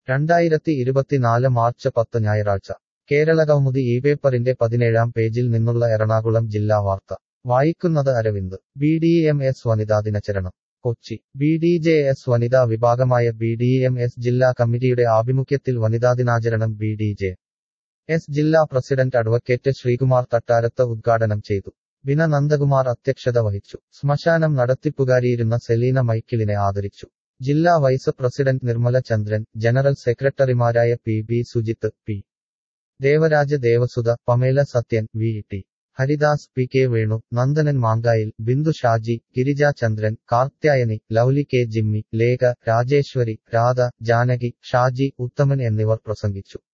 രണ്ടായിരത്തി ഇരുപത്തിനാല് മാർച്ച് പത്ത് ഞായറാഴ്ച കേരളകൗമുദി ഈ പേപ്പറിന്റെ പതിനേഴാം പേജിൽ നിന്നുള്ള എറണാകുളം ജില്ലാ വാർത്ത വായിക്കുന്നത് Aravind B D M S വനിതാ ദിനചരണം Kochi B D J S വനിതാ വിഭാഗമായ ബി ഡി എം എസ് ജില്ലാ കമ്മിറ്റിയുടെ ആഭിമുഖ്യത്തിൽ വനിതാദിനാചരണം ബി ഡി ജെ എസ് ജില്ലാ പ്രസിഡന്റ് അഡ്വക്കേറ്റ് ശ്രീകുമാർ തട്ടാരത്ത് ഉദ്ഘാടനം ചെയ്തു ബിന നന്ദകുമാർ അധ്യക്ഷത വഹിച്ചു ശ്മശാനം നടത്തിപ്പുകാരിയിരുന്ന സെലീന മൈക്കിളിനെ ആദരിച്ചു ജില്ലാ vice president Nirmala Chandran general സെക്രട്ടറിമാരായ P B Sujith P Devaraj Devasudha Pamela Sathyan V T Haridas P K Venu Nandanan Mankayil Bindu Shaji Girija Chandran Karthyayani Lovely K Jimmy Lekha Rajeswari Radha Janaki Shaji Uthaman എന്നിവർ പ്രസംഗിച്ചു